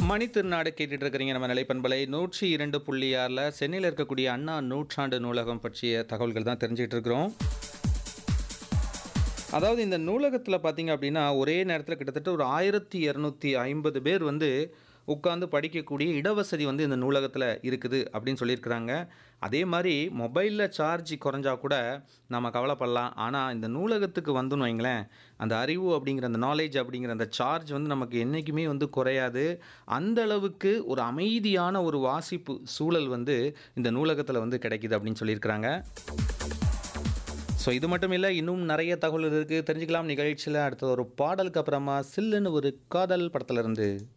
மணி திருநாடு கேட்டுட்டு இருக்கிறீங்க நம்ம நிலைப்பண்பலை நூற்றி இரண்டு புள்ளி ஆறில் சென்னையில் இருக்கக்கூடிய அண்ணா நூற்றாண்டு நூலகம் பற்றிய தகவல்கள் தான் தெரிஞ்சுக்கிட்டு இருக்கிறோம் அதாவது இந்த நூலகத்தில் பார்த்தீங்க அப்படின்னா ஒரே நேரத்தில் கிட்டத்தட்ட ஒரு ஆயிரத்தி இரநூத்தி ஐம்பது பேர் வந்து உட்காந்து படிக்கக்கூடிய இடவசதி வந்து இந்த நூலகத்தில் இருக்குது அப்படின்னு சொல்லியிருக்கிறாங்க அதே மாதிரி மொபைலில் சார்ஜ் குறைஞ்சா கூட நம்ம கவலைப்படலாம் ஆனால் இந்த நூலகத்துக்கு வந்துன்னு வைங்களேன் அந்த அறிவு அப்படிங்கிற அந்த நாலேஜ் அப்படிங்கிற அந்த சார்ஜ் வந்து நமக்கு என்றைக்குமே வந்து குறையாது அந்த அளவுக்கு ஒரு அமைதியான ஒரு வாசிப்பு சூழல் வந்து இந்த நூலகத்தில் வந்து கிடைக்குது அப்படின்னு சொல்லியிருக்கிறாங்க ஸோ இது மட்டும் இல்லை இன்னும் நிறைய தகவல் இருக்குது தெரிஞ்சுக்கலாம் நிகழ்ச்சியில் அடுத்த ஒரு பாடலுக்கு அப்புறமா சில்லுன்னு ஒரு காதல் படத்துல இருந்து